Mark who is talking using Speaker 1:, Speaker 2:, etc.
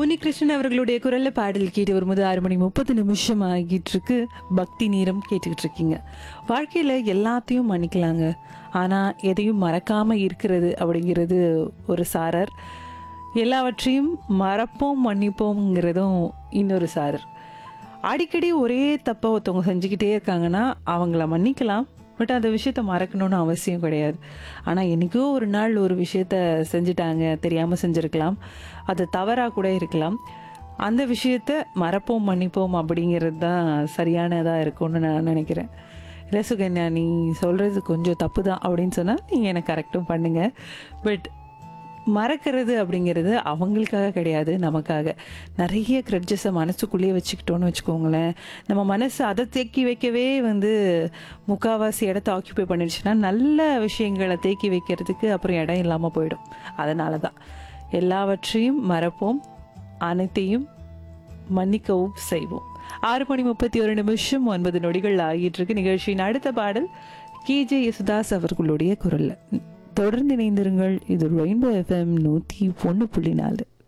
Speaker 1: உன்னிகிருஷ்ணன் அவர்களுடைய குரல்ல பாடல் கேட்டு வரும்போது ஆறு மணி முப்பது நிமிஷம் ஆகிட்டு இருக்கு பக்தி நேரம் கேட்டுக்கிட்டு இருக்கீங்க வாழ்க்கையில எல்லாத்தையும் மன்னிக்கலாங்க ஆனா எதையும் மறக்காம இருக்கிறது அப்படிங்கிறது ஒரு சாரர் எல்லாவற்றையும் மறப்போம் மன்னிப்போம்ங்கிறதும் இன்னொரு சாரர் அடிக்கடி ஒரே தப்பை ஒருத்தவங்க செஞ்சுக்கிட்டே இருக்காங்கன்னா அவங்கள மன்னிக்கலாம் பட் அந்த விஷயத்த மறக்கணும்னு அவசியம் கிடையாது ஆனால் என்றைக்கோ ஒரு நாள் ஒரு விஷயத்த செஞ்சுட்டாங்க தெரியாமல் செஞ்சுருக்கலாம் அது தவறாக கூட இருக்கலாம் அந்த விஷயத்த மறப்போம் மன்னிப்போம் அப்படிங்கிறது தான் சரியானதாக இருக்கும்னு நான் நினைக்கிறேன் இல்லை சுகன்யா நீ சொல்கிறது கொஞ்சம் தப்பு தான் அப்படின்னு சொன்னால் நீங்கள் எனக்கு கரெக்டும் பண்ணுங்கள் பட் மறக்கிறது அப்படிங்கிறது அவங்களுக்காக கிடையாது நமக்காக நிறைய கிரட்ஜஸை மனசுக்குள்ளேயே வச்சுக்கிட்டோன்னு வச்சுக்கோங்களேன் நம்ம மனசு அதை தேக்கி வைக்கவே வந்து முக்காவாசி இடத்த ஆக்கியூபை பண்ணிடுச்சுன்னா நல்ல விஷயங்களை தேக்கி வைக்கிறதுக்கு அப்புறம் இடம் இல்லாமல் போயிடும் அதனால தான் எல்லாவற்றையும் மறப்போம் அனைத்தையும் மன்னிக்கவும் செய்வோம் ஆறு மணி முப்பத்தி ஒரு நிமிஷம் ஒன்பது நொடிகள் ஆகிட்டு இருக்கு நிகழ்ச்சியின் அடுத்த பாடல் கேஜே யேசுதாஸ் அவர்களுடைய குரல்ல தொடர்ந்து இணைந்திருங்கள் இது ரெயின்போ எஃப்எம் நூற்றி ஒன்று புள்ளி நாலு